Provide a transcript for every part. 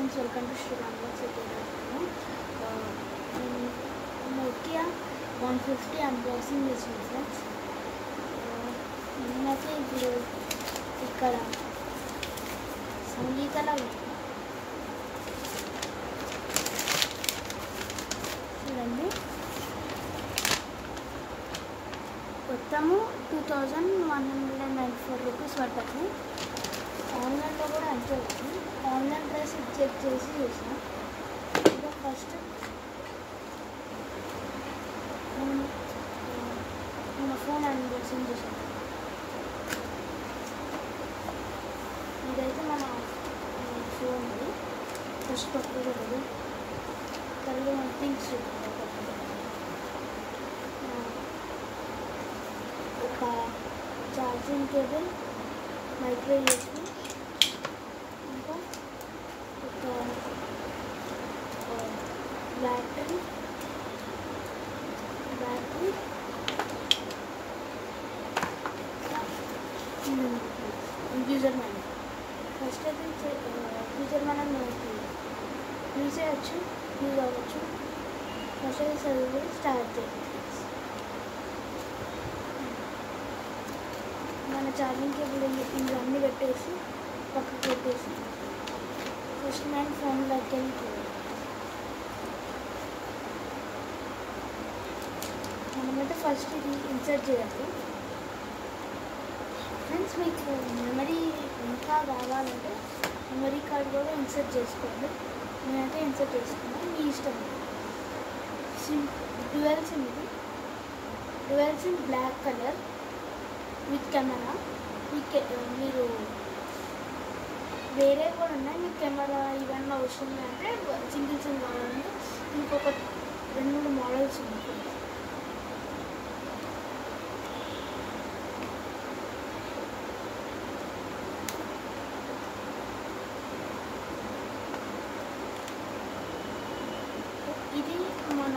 Friends welcome to Sri Rambox Nokia one fifty unboxing చేసింది friends నేనైతే ఇప్పుడు ఇక్కడ సంగీతలో చూడండి మొత్తము two thousand one hundred and ninety four rupees పడుతుంది ఆన్లైన్లో కూడా అంతే ఉంది ఆన్లైన్ ప్రైస్ చెక్ చేసి చూసాం ఇంకా ఫస్ట్ నేను మన ఫోన్ అన్బాక్సింగ్ చేసాను ఇదైతే మన ఫోన్ ఫస్ట్ పట్టుకోకూడదు తర్వాత మన థింగ్స్ ఒక ఛార్జింగ్ కేబుల్ మైక్రో యూఎస్బి ఇంకా ఒక battery battery user manage first అయితే యూజర్ మేనేజ్ మనకి యూజ్ చేయవచ్చు యూజ్ అవ్వచ్చు ఫస్ట్ అయితే చదువు స్టార్ట్ చేయాలి మన ఛార్జింగ్ కేబుల్ ఇవన్నీ పెట్టేసి పక్కకు పెట్టేసి ఫస్ట్ నేను ఫోన్లోకి వెళ్ళి మనమైతే ఫస్ట్ ఇది ఇన్సర్ట్ చేయాలి ఫ్రెండ్స్ మీకు మెమరీ ఇంకా కావాలంటే మెమరీ కార్డ్ కూడా ఇన్సర్ట్ చేసుకోండి నేనైతే ఇన్సర్ట్ చేసుకున్నాను మీ ఇష్టం సిమ్ డ్యువెల్ సిమ్ ఇది dual SIM black colour with camera మీకు మీరు వేరే కూడా ఉన్నాయి మీకు కెమెరా ఇవన్నీ అవసరం అంటే సింగిల్ సిమ్ కావాలంటే ఇంకొక రెండు మూడు మోడల్స్ ఉన్నాయి ఇది మన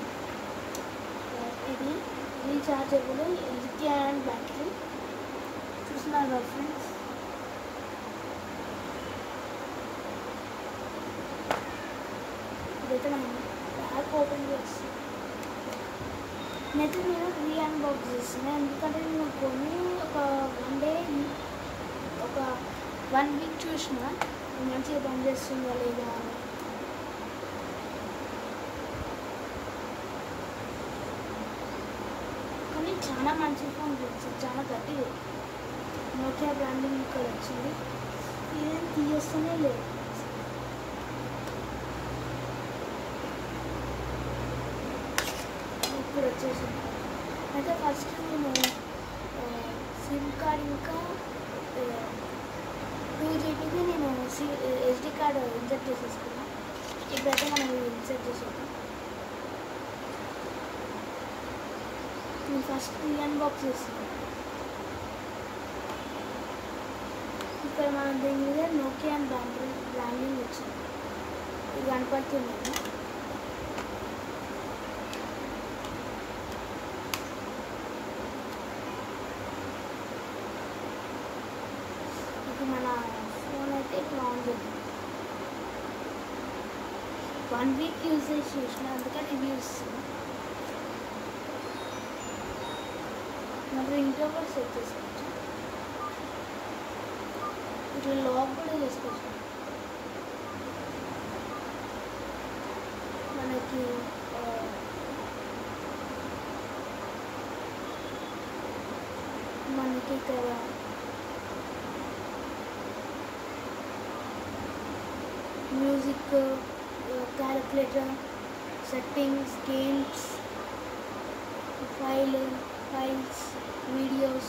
ఇది రీఛార్జబుల్ లిథియం బ్యాటరీ చూస్తున్నారు కదా ఫ్రెండ్స్ ఇదైతే మనం బ్యాగ్ ఓపెన్ చేస్తాం నేనైతే నేను రీ అన్బాక్స్ చేస్తున్నాను ఎందుకంటే నేను కొన్ని ఒక వన్ డే ఒక వన్ వీక్ చూసిన మంచిగా పనిచేస్తుందా లేదా అని కానీ చాలా మంచి ఫోన్ వచ్చింది చాలా గట్టిది నోకియా బ్రాండింగ్ ఇక్కడ వచ్చింది ఇదేం తీయస్తూనే లేదు ఇప్పుడు వచ్చేసింది అయితే ఫస్ట్ నేను సిమ్ కార్డ్ ఇంకా టూ జీబీకి నేను సి ఎస్డి కార్డ్ ఇన్సర్ట్ చేసేసుకున్నాను ఇప్పుడైతే మనం ఇన్సర్ట్ చేసేద్దాం నేను ఫస్ట్ ఈ అన్బాక్స్ చేస్తాను ఇక్కడ మనం దీని మీద నోకియా అని బ్రాండింగ్ బ్రాండింగ్ వచ్చింది ఇది కనపడుతుంది కదా. ఇప్పుడు మన ఫోన్ అయితే ఇప్పుడు ఆన్ చేద్దాం వన్ వీక్ యూజ్ చేసి చూసిన అందుకని రివ్యూస్ మరి ఇంట్లో కూడా సెట్ చేసుకోవచ్చు ఇట్లా లాక్ కూడా చేసుకోవచ్చు మనకి ఆ, మనకి ఇక్కడ music calculator settings games file files videos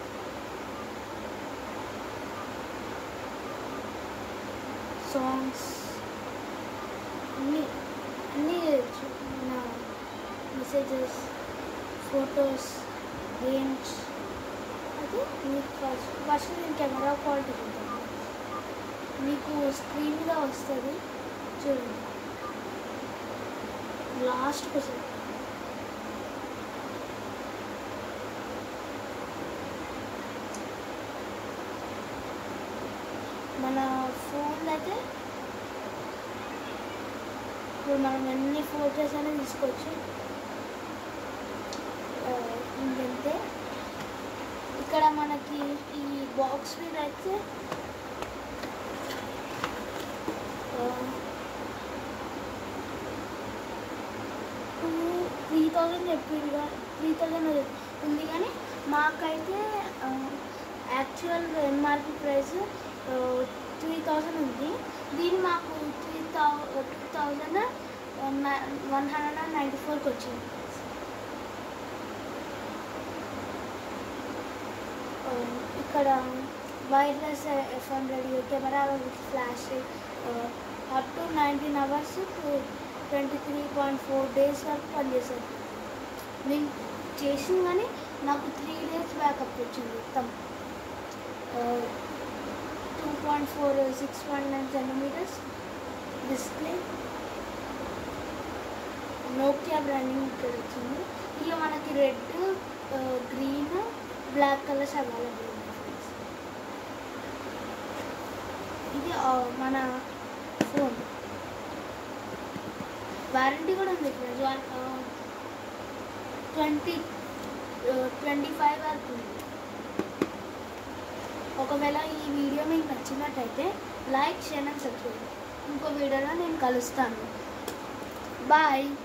songs అన్నీ అన్నీ చేయొచ్చు మన మెసేజెస్ ఫొటోస్ గేమ్స్ అయితే మీకు ఫస్ట్ ఫస్ట్ నేను కెమెరా క్వాలిటీ చూద్దాం మీకు స్క్రీన్ మీద వస్తుంది చూడండి లాస్ట్ క్వశ్చన్ మన ఫోన్ అయితే ఇప్పుడు మనం ఎన్ని ఫోటోస్ అయినా తీసుకోవచ్చు ఆ, ఇంకంతే ఇక్కడ మనకి ఈ బాక్స్ మీద అయితే త్రీ థౌజండ్ చెప్పింది త్రీ థౌజండ్ ఉంది కానీ మాకైతే actual MRP price three thousand ఉంది దీన్ని మాకు త్రీ థౌ two thousand one hundred and ninety ఫోర్కి వచ్చింది ఆ, ఇక్కడ wireless FM radio camera with flash up to nineteen hours to twenty three point four days వరకు పనిచేస్తుంది నేను చేసింది కానీ నాకు త్రీ డేస్ బ్యాకప్ వచ్చింది మొత్తం two point four six point nine centimetres display Nokia branding ఇక్కడ వచ్చింది ఇలా మనకి red green black colours available ఉన్నాయి ఫ్రెండ్స్ ఇది ఆ, మన ఫోన్ వారంటీ కూడా ఉంది friends one twenty twenty five వరకు ఉంది ఒకవేళ ఈ వీడియో మీకు నచ్చినట్టయితే లైక్ షేర్ అండ్ సబ్స్క్రైబ్ ఇంకో వీడియోలో నేను కలుస్తాను బాయ్